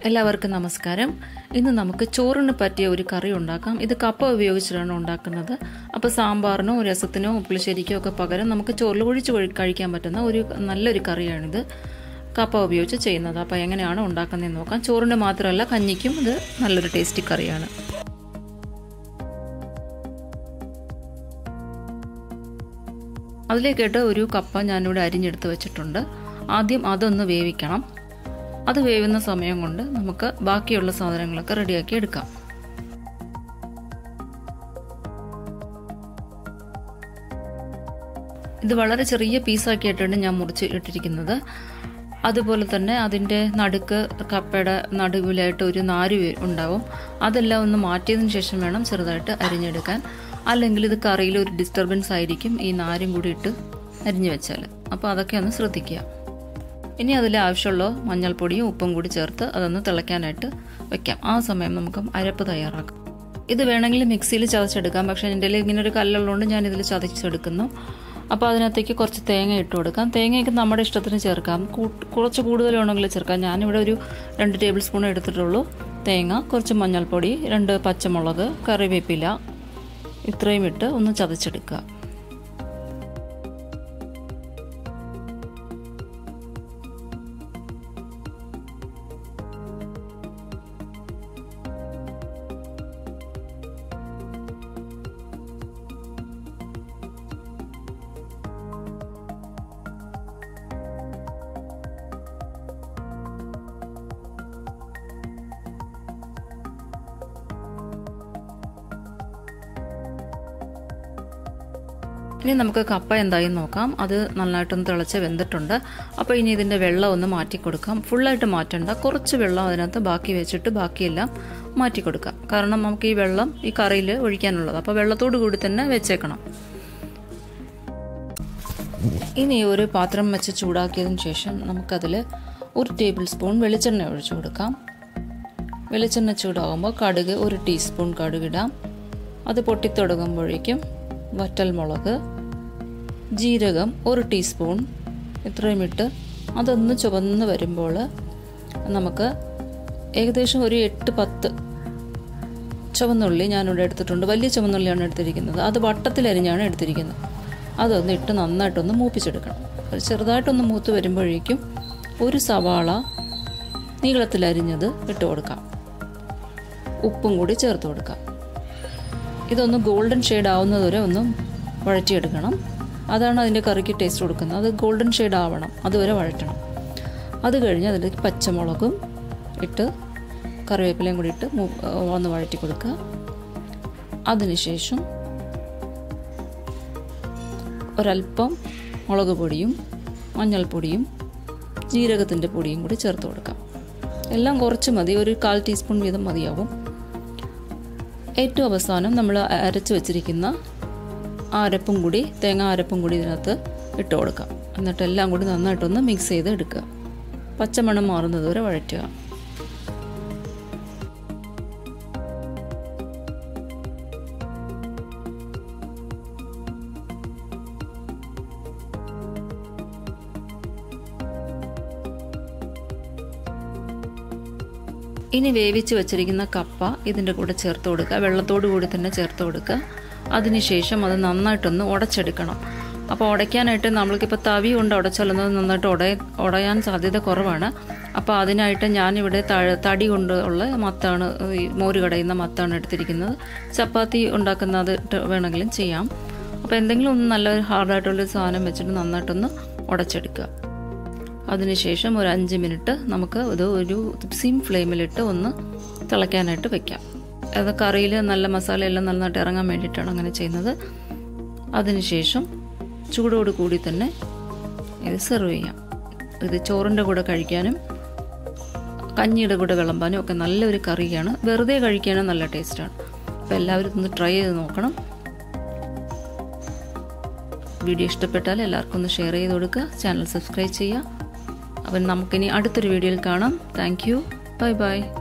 എല്ലാവർക്കും നമസ്കാരം ഇന്ന് നമുക്ക് ചോറിന് പറ്റിയ ഒരു കറി ഉണ്ടാക്കാം ഇത് കപ്പ ഉപയോഗിച്ചിട്ടാണ് ഉണ്ടാക്കുന്നത് അപ്പോൾ സാമ്പാറിനോ രസത്തിനോ പുളിശ്ശേരിക്കോ ഒക്കെ പകരം നമുക്ക് ചോറിൽ ഒഴിച്ച് കഴി- കഴിക്കാൻ പറ്റുന്ന ഒരു നല്ലൊരു കറിയാണിത് കപ്പ ഉപയോഗിച്ച് ചെയ്യുന്നത് അപ്പോൾ എങ്ങനെയാണ് ഉണ്ടാക്കുന്നതെന്ന് നോക്കാം ചോറിന് മാത്രമല്ല കഞ്ഞിക്കും ഇത് നല്ലൊരു ടേസ്റ്റി കറിയാണ് അതിലേക്കിട്ട് ഒരു കപ്പ ഞാനിവിടെ അരിഞ്ഞെടുത്ത് വെച്ചിട്ടുണ്ട് ആദ്യം അതൊന്ന് വേവിക്കണം അത് വേവുന്ന സമയം കൊണ്ട് നമുക്ക് ബാക്കിയുള്ള സാധനങ്ങളൊക്കെ റെഡിയാക്കി എടുക്കാം ഇത് വളരെ ചെറിയ പീസാക്കിയിട്ടാണ് ഞാൻ മുറിച്ച് ഇട്ടിരിക്കുന്നത് അതുപോലെ തന്നെ അതിൻ്റെ നടുക്ക് കപ്പയുടെ നടുവിലായിട്ട് ഒരു നാര് വേ- ഉണ്ടാവും അതെല്ലാം ഒന്ന് മാറ്റിയതിന് ശേഷം വേണം ചെറുതായിട്ട് അരിഞ്ഞെടുക്കാൻ അല്ലെങ്കിൽ ഇത് കറിയിൽ ഒരു ഡിസ്റ്റർബൻസ് ആയിരിക്കും ഈ നാരും കൂടി ഇട്ട് അരിഞ്ഞു വെച്ചാൽ അപ്പോൾ അതൊക്കെ ഒന്ന് ശ്രദ്ധിക്കുക ഇനി അതിൽ ആവശ്യമുള്ള മഞ്ഞൾപ്പൊടിയും ഉപ്പും കൂടി ചേർത്ത് അതൊന്ന് തിളയ്ക്കാനായിട്ട് വെക്കാം ആ സമയം നമുക്ക് അരപ്പ് തയ്യാറാക്കാം ഇത് വേണമെങ്കിൽ മിക്സിയിൽ ചതച്ചെടുക്കാം പക്ഷേ എൻ്റെ കയ്യിൽ ഇങ്ങനെ ഒരു കല്ലുള്ളതുകൊണ്ട് ഞാൻ ഇതിൽ ചതച്ചെടുക്കുന്നു അപ്പോൾ അതിനകത്തേക്ക് കുറച്ച് തേങ്ങ ഇട്ട് കൊടുക്കാം തേങ്ങയൊക്കെ നമ്മുടെ ഇഷ്ടത്തിന് ചേർക്കാം കൂ- കുറച്ച് കൂടുതൽ വേണമെങ്കിൽ ചേർക്കാം ഞാനിവിടെ ഒരു രണ്ട് ടേബിൾ സ്പൂൺ എടുത്തിട്ടുള്ളൂ തേങ്ങ കുറച്ച് മഞ്ഞൾപ്പൊടി രണ്ട് പച്ചമുളക് കറിവേപ്പില ഇത്രയും ഇട്ട് ഒന്ന് ചതച്ചെടുക്കുക ഇനി നമുക്ക് കപ്പ എന്തായി നോക്കാം അത് നന്നായിട്ടൊന്ന് തിളച്ച് വെന്തിട്ടുണ്ട് അപ്പോൾ ഇനി ഇതിൻ്റെ വെള്ളം ഒന്ന് മാറ്റി കൊടുക്കാം ഫുള്ളായിട്ട് മാറ്റണ്ട കുറച്ച് വെള്ളം അതിനകത്ത് ബാക്കി വെച്ചിട്ട് ബാക്കിയെല്ലാം മാറ്റി കൊടുക്കാം കാരണം നമുക്ക് ഈ വെള്ളം ഈ കറിയിൽ ഒഴിക്കാനുള്ളത് അപ്പോൾ വെള്ളത്തോട് കൂടി തന്നെ വെച്ചേക്കണം ഇനി ഒരു പാത്രം വെച്ച് ചൂടാക്കിയതിന് ശേഷം നമുക്കതിൽ ഒരു ടേബിൾ സ്പൂൺ വെളിച്ചെണ്ണ ഒഴിച്ചു കൊടുക്കാം വെളിച്ചെണ്ണ ചൂടാകുമ്പോൾ കടുക് ഒരു ടീസ്പൂൺ കടുകിടാം അത് പൊട്ടിത്തുടങ്ങുമ്പോഴേക്കും വറ്റൽമുളക് ജീരകം ഒരു ടീസ്പൂൺ ഇത്രയും ഇട്ട് അതൊന്ന് ചുവന്ന് വരുമ്പോൾ നമുക്ക് ഏകദേശം ഒരു എട്ട് പത്ത് ചുവന്നുള്ളി ഞാനിവിടെ എടുത്തിട്ടുണ്ട് വലിയ ചുവന്നുള്ളിയാണ് എടുത്തിരിക്കുന്നത് അത് വട്ടത്തിലരിഞ്ഞാണ് എടുത്തിരിക്കുന്നത് അതൊന്ന് ഇട്ട് നന്നായിട്ടൊന്ന് മൂപ്പിച്ചെടുക്കണം അത് ചെറുതായിട്ടൊന്ന് മൂത്ത് വരുമ്പോഴേക്കും ഒരു സവാള നീളത്തിലരിഞ്ഞത് ഇട്ട് കൊടുക്കാം ഉപ്പും കൂടി ചേർത്ത് കൊടുക്കാം ഇതൊന്ന് ഗോൾഡൻ ഷെയ്ഡ് ആവുന്നതുവരെ ഒന്ന് വഴറ്റിയെടുക്കണം അതാണ് അതിൻ്റെ കറിക്ക് ടേസ്റ്റ് കൊടുക്കുന്നത് അത് ഗോൾഡൻ ഷെയ്ഡ് ആവണം അതുവരെ വഴറ്റണം അത് കഴിഞ്ഞ് അതിലേക്ക് പച്ചമുളകും ഇട്ട് കറിവേപ്പിലയും കൂടി ഇട്ട് മൂ- ഒന്ന് വഴറ്റി കൊടുക്കുക അതിനുശേഷം ഒരല്പം മുളക് പൊടിയും മഞ്ഞൾപ്പൊടിയും ജീരകത്തിൻ്റെ പൊടിയും കൂടി ചേർത്ത് കൊടുക്കാം എല്ലാം കുറച്ച് മതി ഒരു കാൽ ടീസ്പൂൺ വീതം മതിയാവും ഏറ്റവും അവസാനം നമ്മൾ അരച്ച് വെച്ചിരിക്കുന്ന ആ അരപ്പും കൂടി തേങ്ങ അരപ്പും കൂടി ഇതിനകത്ത് ഇട്ട് കൊടുക്കാം എന്നിട്ട് എല്ലാം കൂടി നന്നായിട്ടൊന്ന് മിക്സ് ചെയ്ത് എടുക്കുക പച്ചമണം മാറുന്നത് വരെ വഴറ്റുക ഇനി വേവിച്ച് വെച്ചിരിക്കുന്ന കപ്പ ഇതിൻ്റെ കൂടെ ചേർത്ത് കൊടുക്കുക വെള്ളത്തോടു കൂടി തന്നെ ചേർത്ത് കൊടുക്കുക അതിനുശേഷം അത് നന്നായിട്ടൊന്ന് ഉടച്ചെടുക്കണം അപ്പോൾ ഉടയ്ക്കാനായിട്ട് നമ്മൾക്കിപ്പോൾ തവി കൊണ്ട് ഉടച്ചാലൊന്നും നന്നായിട്ട് ഉടയ ഉടയാൻ സാധ്യത കുറവാണ് അപ്പോൾ അതിനായിട്ട് ഞാനിവിടെ തഴ തടി കൊണ്ട് ഉള്ള മത്താണ് ഈ മോര് കടയുന്ന മത്താണ് എടുത്തിരിക്കുന്നത് ചപ്പാത്തി ഉണ്ടാക്കുന്നത് ഇട്ട് വേണമെങ്കിലും ചെയ്യാം അപ്പോൾ എന്തെങ്കിലും ഒന്ന് നല്ല ഹാർഡായിട്ടുള്ളൊരു സാധനം വെച്ചിട്ട് നന്നായിട്ടൊന്ന് ഉടച്ചെടുക്കുക അതിനുശേഷം ഒരു അഞ്ച് മിനിറ്റ് നമുക്ക് ഇത് ഒരു സിം ഫ്ലെയിമിലിട്ട് ഒന്ന് തിളയ്ക്കാനായിട്ട് വെക്കാം അത് കറിയിൽ നല്ല മസാലയെല്ലാം നന്നായിട്ട് ഇറങ്ങാൻ വേണ്ടിയിട്ടാണ് അങ്ങനെ ചെയ്യുന്നത് അതിനുശേഷം ചൂടോട് കൂടി തന്നെ ഇത് സെർവ് ചെയ്യാം ഇത് ചോറിൻ്റെ കൂടെ കഴിക്കാനും കഞ്ഞിയുടെ കൂടെ വിളമ്പാനും ഒക്കെ നല്ലൊരു കറിയാണ് വെറുതെ കഴിക്കാനും നല്ല ടേസ്റ്റാണ് അപ്പോൾ എല്ലാവരും ഒന്ന് ട്രൈ ചെയ്ത് നോക്കണം വീഡിയോ ഇഷ്ടപ്പെട്ടാൽ എല്ലാവർക്കും ഒന്ന് ഷെയർ ചെയ്ത് കൊടുക്കുക ചാനൽ സബ്സ്ക്രൈബ് ചെയ്യുക അപ്പം നമുക്കിനി അടുത്തൊരു വീഡിയോയിൽ കാണാം താങ്ക് യു ബൈ ബൈ